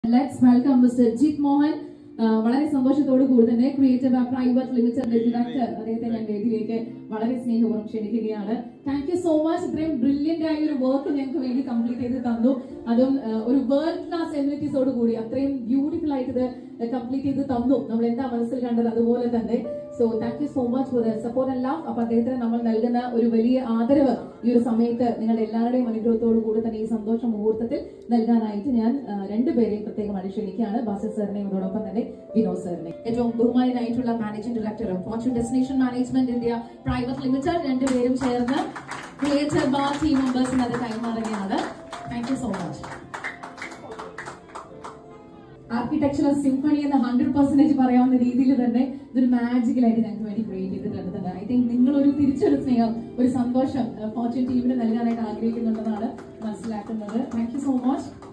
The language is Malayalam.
let's welcome mister Jith Mohan ആ, വളരെ സന്തോഷത്തോടു കൂടി തന്നെ ക്രിയേറ്റീവ് പ്രൈവറ്റ് ലിമിറ്റഡിന്റെ ഡയറക്ടർ അദ്ദേഹത്തെ ഞാൻ വേദിയിലേക്ക് വളരെ സ്നേഹപൂർവ്വം ക്ഷണിക്കുകയാണ് താങ്ക് യു സോ മച്ച് ഇത്രയും ബ്രില്യന്റ് ആയ ഒരു വർക്ക് ഞങ്ങൾക്ക് വേണ്ടി കംപ്ലീറ്റ് ചെയ്ത് തന്നു അതും ആ, ഒരു വേൾഡ് ക്ലാസ് എമിനിറ്റീസോട് കൂടി അത്രയും ബ്യൂട്ടിഫുൾ ആയിട്ട് ഇത് കംപ്ലീറ്റ് ചെയ്ത് തന്നു നമ്മൾ എന്താ മനസ്സിൽ കണ്ടത് അതുപോലെ തന്നെ so thank you so much for the support എല്ലാം അപ്പൊ അദ്ദേഹത്തിന് നമ്മൾ നൽകുന്ന ഒരു വലിയ ആദരവ് ഈ ഒരു സമയത്ത് നിങ്ങളുടെ എല്ലാവരുടെയും അനുഗ്രഹത്തോടു കൂടി തന്നെ ഈ സന്തോഷ മുഹൂർത്തത്തിൽ നൽകാനായിട്ട് ഞാൻ ആ, രണ്ടുപേരെയും പ്രത്യേകമായി ക്ഷണിക്കുകയാണ് ബാസിൽ സാറിനെയും അതോടൊപ്പം തന്നെ വിനോദ് സാറിനെ ഏറ്റവും ബഹുമാനായിട്ടുള്ള managing director fortune destination management India private limited രണ്ടുപേരും ചേർന്ന് ക്രിയേറ്റർ ബാർ ടീം മെമ്പേഴ്സിന് അത് കൈമാറുകയാണ് thank you so much architectural symphony എന്ന ഹൺഡ്രഡ് പെർസെന്റേജ് പറയാവുന്ന രീതിയിൽ തന്നെ ഇതൊരു മാജിക്കലായിട്ട് ഞങ്ങൾക്ക് വേണ്ടി ക്രിയേറ്റ് ചെയ്തിട്ടുണ്ട് ഐ തിങ്ക് നിങ്ങൾ ഒരു തിരിച്ചൊരു സ്നേഹം ഒരു സന്തോഷം ഫോർച്യൂൺ ടീമിന് നൽകാനായിട്ട് ആഗ്രഹിക്കുന്നുണ്ടെന്നാണ് മനസ്സിലാക്കുന്നത് താങ്ക് യു സോ മച്ച്